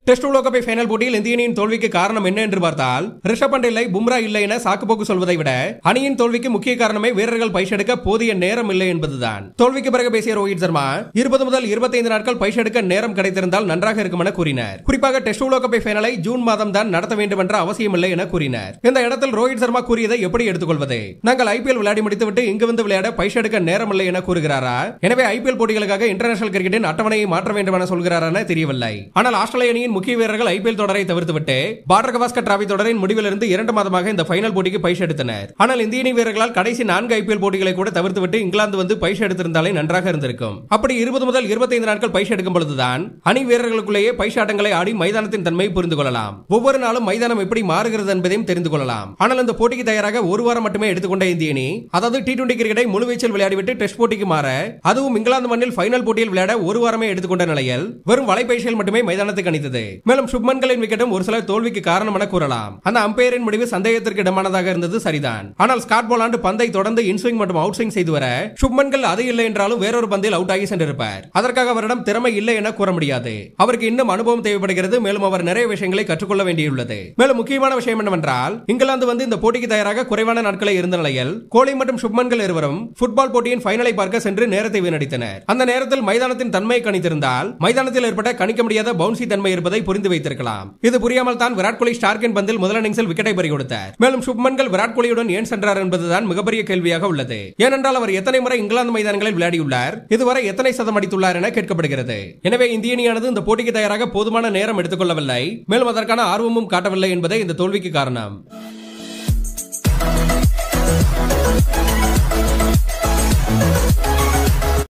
test உலகக்கோப்பை final போட்டியில் இந்திய அணியின் தோல்விக்கு காரணம் என்ன என்று பார்த்தால் ரிஷப் பண்ட் இல்லை பும்ரா இல்லை என சாக்குப்போக்கு சொல்வதை விட அணியின் தோல்விக்கு முக்கிய காரணமே வீரர்கள் பயிற்சியெடுக்க போதிய நேரம் இல்லை என்பதுதான் தோல்விக்கு பிறகு பேசிய ரோஹித் சர்மா இருபது முதல் இருபத்தைந்து நாட்கள் பயிற்சியெடுக்க நேரம் கிடைத்திருந்தால் நன்றாக இருக்கும் என கூறினார் குறிப்பாக டெஸ்ட் உலகக்கோப்பை ஃபைனலை ஜூன் மாதம் தான் நடத்த வேண்டும் என்ற அவசியம் இல்லை என கூறினார் இந்த இடத்தில் ரோஹித் சர்மா கூறியதை எப்படி எடுத்துக்கொள்வது நாங்கள் ஐபிஎல் விளையாடி முடித்துவிட்டு இங்கு வந்து விளையாட பயிற்சியெடுக்க நேரம் இல்லை என கூறுகிறாரா எனவே ஐபிஎல் போட்டிகளுக்காக இன்டர்நேஷனல் கிரிக்கெட்டின் அட்டவணையை மாற்ற வேண்டும் என சொல்கிறாரா என தெரியவில்லை ஆனால் ஆஸ்திரேலிய அணியின் முக்கிய வீரர்கள் ஐபிஎல் தொடரை தவிர்த்துவிட்டு பார்டர் கவாஸ்கர் டிராபி தொடரின் முடிவிலிருந்து இரண்டு மாதமாக இந்த ஃபைனல் போட்டிக்கு பயிற்சி எடுத்தனர் ஆனால் இந்திய அணி வீரர்களால் கடைசி நான்கு ஐபிஎல் போட்டிகளை கூட தவிர்த்துவிட்டு இங்கிலாந்து வந்து பயிற்சி எடுத்திருந்தாலே நன்றாக இருந்திருக்கும் அப்படி இருபது முதல் இருபத்தைந்து நாட்கள் பயிற்சி எடுக்கும் பொழுதுதான் அணி வீரர்களுக்குள்ளேயே பயிற்சி ஆட்டங்களை ஆடி மைதானத்தின் தன்மை புரிந்து கொள்ளலாம் ஒவ்வொரு நாளும் மைதானம் எப்படி மாறுகிறது என்பதையும் தெரிந்து கொள்ளலாம் ஆனால் இந்த போட்டிக்கு தயாராக ஒரு வாரம் மட்டுமே எடுத்துக்கொண்ட இந்திய அணி அதாவது டி டுவெண்டி கிரிக்கெட்டை முழுவீச்சில் விளையாடிவிட்டு டெஸ்ட் போட்டிக்கு மாற அதுவும் இங்கிலாந்து மண்ணில் ஃபைனல் போட்டியில் விளையாட ஒரு வாரமே எடுத்துக்கொண்ட நிலையில் வெறும் வலைப்பயிற்சியில் மட்டுமே மைதானத்துக்கு அணித்தது மேலும் சுப்மன்களின் விக்கெட்டும் ஒரு சில தோல்விக்கு காரணம் என கூறலாம் அந்த அம்பையரின் முடிவு சந்தேகத்திற்கு இடமானதாக இருந்தது சரிதான் ஆனால் ஸ்காட் போலாண்டு பந்தை தொடர்ந்து இன்ஸ்விங் மற்றும் அவுட் ஸ்விங் செய்து வர சுப்மன்கள் அது இல்லை என்றாலும் வேறொரு பந்தில் அவுட் ஆகி சென்றிருப்பார் அதற்காக அவரிடம் திறமை இல்லை என கூற முடியாது அவருக்கு இன்னும் அனுபவம் தேவைப்படுகிறது மேலும் அவர் நிறைய விஷயங்களை கற்றுக்கொள்ள வேண்டியுள்ளது மேலும் முக்கியமான விஷயம் என்னவென்றால் இங்கிலாந்து வந்து இந்த போட்டிக்கு தயாராக குறைவான நாட்களே இருந்த நிலையில் கோலி மற்றும் சுப்மன்கள் இருவரும் ஃபுட்பால் போட்டியின் ஃபைனலை பார்க்க சென்று நேரத்தை வீணடித்தனர் அந்த நேரத்தில் மைதானத்தின் தன்மையை கணித்திருந்தால் மைதானத்தில் ஏற்பட்ட கணிக்க முடியாத பவுன்சி தன்மை இருப்பதை புரிந்து வைத்திருக்கலாம் இது புரியாமல் தான் விராட் கோலி ஸ்டார்கின் பந்தில் முதல் இன்னிங்ஸில் விக்கெட்டை பறி கொடுத்தார் மேலும் சுப்மன்கள் விராட் கோலியுடன் ஏன் சென்றார் என்பதுதான் மிகப்பெரிய கேள்வியாக உள்ளது ஏனென்றால் அவர் எத்தனை முறை இங்கிலாந்து மைதானங்களில் விளையாடியுள்ளார் இதுவரை எத்தனை சதம் அடித்துள்ளார் என கேட்கப்படுகிறது எனவே இந்திய அணியானது இந்த போட்டிக்கு தயாராக போதுமான நேரம் எடுத்துக்கொள்ளவில்லை மேலும் அதற்கான ஆர்வமும் காட்டவில்லை என்பதே இந்த தோல்விக்கு காரணம்